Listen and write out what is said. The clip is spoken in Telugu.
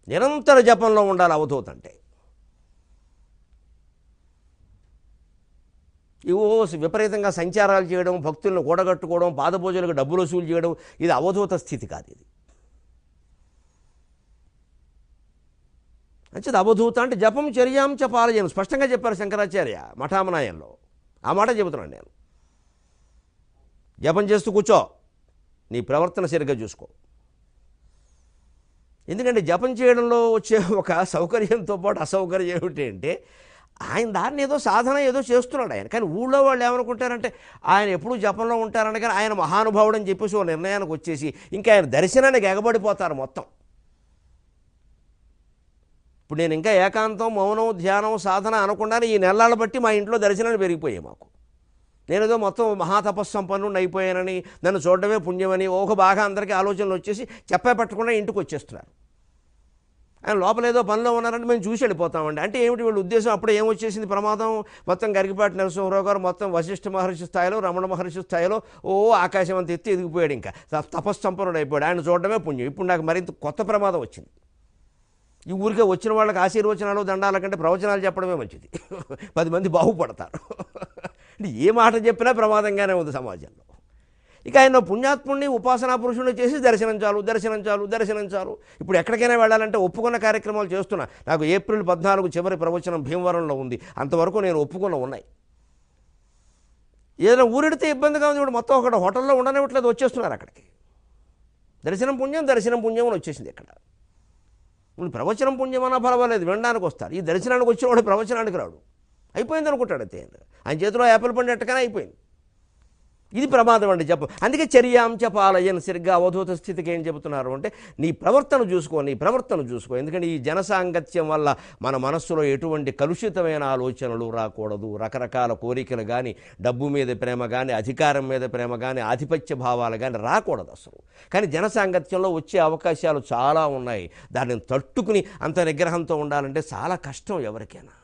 నిరంతర జపంలో ఉండాలి అవధూత అంటే ఇవో విపరీతంగా సంచారాలు చేయడం భక్తులను కూడగట్టుకోవడం పాదపూజలకు డబ్బులు వసూలు చేయడం ఇది అవధూత స్థితి కాదు ఇది మంచిది అవధూత అంటే జపం చర్యాం చ పాలయం స్పష్టంగా చెప్పారు శంకరాచార్య మఠామనాయంలో ఆ మాట చెబుతున్నాను నేను జపం చేస్తూ కూర్చో నీ ప్రవర్తన సరిగ్గా చూసుకో ఎందుకంటే జపం చేయడంలో వచ్చే ఒక సౌకర్యంతో పాటు అసౌకర్యం ఏమిటి అంటే ఆయన దాన్ని ఏదో సాధన ఏదో చేస్తున్నాడు ఆయన కానీ ఊళ్ళో వాళ్ళు ఏమనుకుంటారంటే ఆయన ఎప్పుడూ జపంలో ఉంటారని కానీ ఆయన మహానుభావుడు అని చెప్పేసి ఓ నిర్ణయానికి వచ్చేసి ఇంకా ఆయన దర్శనానికి ఎగబడిపోతారు మొత్తం ఇప్పుడు నేను ఇంకా ఏకాంతం మౌనం ధ్యానం సాధన అనకుండానే ఈ నెలల బట్టి మా ఇంట్లో దర్శనాలు పెరిగిపోయాయి మాకు నేనేదో మొత్తం మహాతపస్సంపన్నుడిని అయిపోయానని నన్ను చూడడమే పుణ్యమని ఒక బాగా అందరికీ ఆలోచనలు వచ్చేసి చెప్పే పట్టకుండా ఇంటికి వచ్చేస్తున్నారు ఆయన లోపల ఏదో పనిలో ఉన్నారంటే మేము చూసి వెళ్ళిపోతామండి అంటే ఏమిటి వీళ్ళ ఉద్దేశం అప్పుడు ఏమొచ్చేసింది ప్రమాదం మొత్తం గరికపాటి నరసింహరావు గారు మొత్తం వశిష్ఠ మహర్షి స్థాయిలో రమణ మహర్షి స్థాయిలో ఓ ఆకాశం అంత ఎత్తి ఎదిగిపోయాడు ఇంకా తపస్సంపన్నుడు అయిపోయాడు ఆయన చూడడమే పుణ్యం ఇప్పుడు నాకు మరింత కొత్త ప్రమాదం వచ్చింది ఈ ఊరికే వచ్చిన వాళ్ళకి ఆశీర్వచనాలు దండాల కంటే ప్రవచనాలు చెప్పడమే మంచిది పది మంది బాగుపడతారు అంటే ఏ మాట చెప్పినా ప్రమాదంగానే ఉంది సమాజంలో ఇక ఆయన పుణ్యాత్ముడిని ఉపాసనా పురుషుడిని చేసి దర్శనం చాలు దర్శనం చాలు దర్శనం చాలు ఇప్పుడు ఎక్కడికైనా వెళ్ళాలంటే ఒప్పుకున్న కార్యక్రమాలు చేస్తున్నా నాకు ఏప్రిల్ పద్నాలుగు చివరి ప్రవచనం భీమవరంలో ఉంది అంతవరకు నేను ఒప్పుకున్న ఉన్నాయి ఏదైనా ఊరెడితే ఇబ్బందిగా ఉంది ఇప్పుడు మొత్తం ఒకటి హోటల్లో ఉండనివ్వట్లేదు వచ్చేస్తున్నారు అక్కడికి దర్శనం పుణ్యం దర్శనం పుణ్యం అని వచ్చేసింది ఇక్కడ ఇప్పుడు ప్రవచనం పుణ్యమన్నా పర్వాలేదు వినడానికి వస్తారు ఈ దర్శనానికి వచ్చిన వాడు ప్రవచనానికి రాడు అయిపోయింది అనుకుంటాడు అంతే ఆయన చేతిలో యాపిల్ పండు ఎట్టగానే అయిపోయింది ఇది ప్రమాదం అండి చెప్ప అందుకే చర్యాంచ పాలయన్ సరిగ్గా అవధూత స్థితికి ఏం చెబుతున్నారు అంటే నీ ప్రవర్తన చూసుకో నీ ప్రవర్తన చూసుకో ఎందుకంటే ఈ జనసాంగత్యం వల్ల మన మనస్సులో ఎటువంటి కలుషితమైన ఆలోచనలు రాకూడదు రకరకాల కోరికలు కానీ డబ్బు మీద ప్రేమ కానీ అధికారం మీద ప్రేమ కానీ ఆధిపత్య భావాలు కానీ రాకూడదు అసలు కానీ జనసాంగత్యంలో వచ్చే అవకాశాలు చాలా ఉన్నాయి దానిని తట్టుకుని అంత నిగ్రహంతో ఉండాలంటే చాలా కష్టం ఎవరికైనా